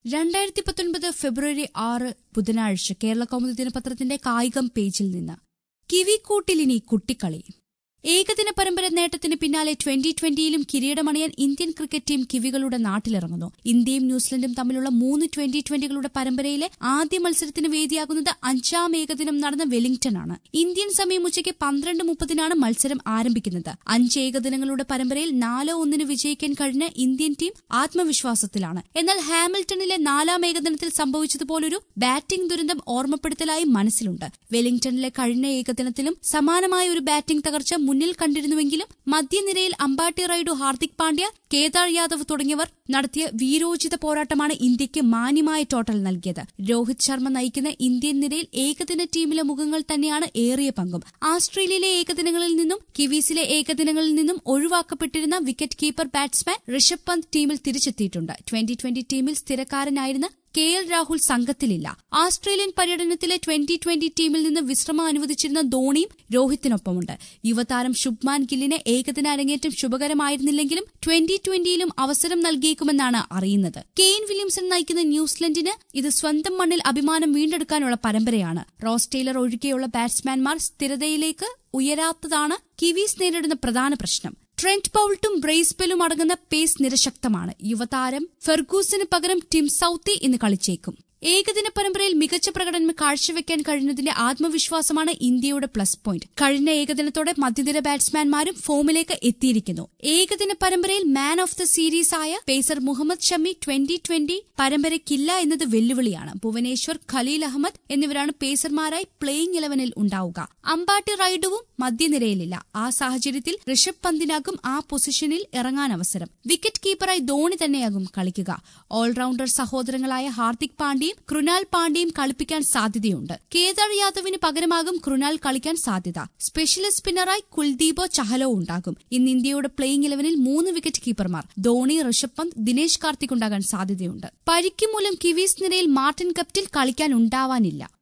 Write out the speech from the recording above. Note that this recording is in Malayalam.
രണ്ടായിരത്തി പത്തൊൻപത് ഫെബ്രുവരി ആറ് ബുധനാഴ്ച കേരള കൗമുദി ദിനപത്രത്തിന്റെ കായികം പേജിൽ നിന്ന് കിവിക്കൂട്ടിലിനി കുട്ടിക്കളി ഏകദിന പരമ്പര നേട്ടത്തിന് പിന്നാലെ ട്വന്റി ട്വന്റിയിലും കിരീടമണിയാൻ ഇന്ത്യൻ ക്രിക്കറ്റ് ടീം കിവികളുടെ നാട്ടിലിറങ്ങുന്നു ഇന്ത്യയും ന്യൂസിലൻഡും തമ്മിലുള്ള മൂന്ന് ട്വന്റി ട്വന്റികളുടെ പരമ്പരയിലെ ആദ്യ മത്സരത്തിന് വേദിയാകുന്നത് അഞ്ചാം ഏകദിനം നടന്ന വെലിംഗ്ടണാണ് ഇന്ത്യൻ സമയം ഉച്ചയ്ക്ക് പന്ത്രണ്ട് മുപ്പതിനാണ് മത്സരം ആരംഭിക്കുന്നത് അഞ്ച് ഏകദിനങ്ങളുടെ പരമ്പരയിൽ നാലോ ഒന്നിന് വിജയിക്കാൻ കഴിഞ്ഞ ഇന്ത്യൻ ടീം ആത്മവിശ്വാസത്തിലാണ് എന്നാൽ ഹാമിൽട്ടണിലെ നാലാം ഏകദിനത്തിൽ സംഭവിച്ചതുപോലൊരു ബാറ്റിംഗ് ദുരന്തം ഓർമ്മപ്പെടുത്തലായി മനസ്സിലുണ്ട് വെലിംഗ്ടണിലെ കഴിഞ്ഞ ഏകദിനത്തിലും സമാനമായ ഒരു ബാറ്റിംഗ് തകർച്ച മുന്നിൽ കണ്ടിരുന്നുവെങ്കിലും മധ്യനിരയിൽ അമ്പാട്ടി റൈഡു ഹാർദിക് പാണ്ഡ്യ കേദാർ യാദവ് തുടങ്ങിയവർ നടത്തിയ വീരോചിത പോരാട്ടമാണ് ഇന്ത്യയ്ക്ക് മാന്യമായ ടോട്ടൽ നൽകിയത് രോഹിത് ശർമ്മ നയിക്കുന്ന ഇന്ത്യൻ നിരയിൽ ഏകദിന ടീമിലെ മുഖങ്ങൾ തന്നെയാണ് ഏറിയ പങ്കും ആസ്ട്രേലിയയിലെ ഏകദിനങ്ങളിൽ നിന്നും കിവീസിലെ ഏകദിനങ്ങളിൽ നിന്നും ഒഴിവാക്കപ്പെട്ടിരുന്ന wicket keeper batsman Rishabh Pant ടീമിൽ തിരിച്ചെത്തിയിട്ടുണ്ട് ട്വന്റി ട്വന്റി ടീമിൽ സ്ഥിരക്കാരനായിരുന്ന കെ എൽ രാഹുൽ സംഘത്തിലില്ല ആസ്ട്രേലിയൻ പര്യടനത്തിലെ ട്വന്റി ട്വന്റി ടീമിൽ നിന്ന് വിശ്രമം അനുവദിച്ചിരുന്ന ധോണിയും രോഹിത്തിനൊപ്പമുണ്ട് യുവതാരം ശുഭ്മാൻ ഗില്ലിന് ഏകദിന അരങ്ങേറ്റം ശുഭകരമായിരുന്നില്ലെങ്കിലും ട്വന്റി ട്വന്റിയിലും അവസരം നൽകിയേക്കുമെന്നാണ് അറിയുന്നത് കെയ്ൻ വില്യംസൺ നയിക്കുന്ന ന്യൂസിലൻഡിന് ഇത് സ്വന്തം മണ്ണിൽ അഭിമാനം വീണ്ടെടുക്കാനുള്ള പരമ്പരയാണ് റോസ് ടെയ്ലർ ഒഴികെയുള്ള ബാറ്റ്സ്മാൻമാർ സ്ഥിരതയിലേക്ക് ഉയരാത്തതാണ് കിവീസ് നേരിടുന്ന പ്രധാന പ്രശ്നം ട്രെന്റ് പൌൾട്ടും ബ്രേസ്ബെലും അടങ്ങുന്ന പേസ് നിരശക്തമാണ് യുവതാരം ഫെർഗൂസിന് പകരം ടിം സൌത്തി ഇന്ന് കളിച്ചേക്കും ഏകദിന പരമ്പരയിൽ മികച്ച പ്രകടനം കാഴ്ചവെക്കാൻ കഴിഞ്ഞതിന്റെ ആത്മവിശ്വാസമാണ് ഇന്ത്യയുടെ പ്ലസ് പോയിന്റ് കഴിഞ്ഞ ഏകദിനത്തോടെ മധ്യനിര ബാറ്റ്സ്മാൻമാരും ഫോമിലേക്ക് എത്തിയിരിക്കുന്നു ഏകദിന പരമ്പരയിൽ മാൻ ഓഫ് ദ സീരീസ് ആയ pacer Mohammed Shami twenty twenty പരമ്പരയ്ക്കില്ല എന്നത് വെല്ലുവിളിയാണ് ഭുവനേശ്വർ ഖലീൽ അഹമ്മദ് എന്നിവരാണ് പേസർമാരായി പ്ലേയിംഗ് ഇലവനിൽ ഉണ്ടാവുക അമ്പാട്ടി റൈഡുവും മധ്യനിരയിലില്ല ആ സാഹചര്യത്തിൽ ഋഷഭ് പന്തിനാകും ആ പൊസിഷനിൽ ഇറങ്ങാൻ അവസരം വിക്കറ്റ് കീപ്പറായി ധോണി തന്നെയാകും കളിക്കുക ഓൾറൌണ്ടർ സഹോദരങ്ങളായ ഹാർദിക് പാണ്ഡ്യയും കൃണാൽ പാണ്ഡ്യയും കളിപ്പിക്കാൻ സാധ്യതയുണ്ട് കേദാർ യാദവിന് പകരമാകും കൃണാൽ കളിക്കാൻ സാധ്യത സ്പെഷ്യലിസ്റ്റ് സ്പിന്നറായി കുൽദീപോ ചഹലോ ഉണ്ടാകും ഇന്ന് ഇന്ത്യയുടെ പ്ലേയിംഗ് ഇലവനിൽ മൂന്ന് വിക്കറ്റ് കീപ്പർമാർ ധോണി ഋഷഭ് പന്ത് ദിനേശ് കാർത്തിക് ഉണ്ടാകാൻ സാധ്യതയുണ്ട് പരിക്ക് മൂലം കിവീസ് നിരയിൽ മാർട്ടിൻ കപ്റ്റിൽ കളിക്കാൻ ഉണ്ടാവാനില്ല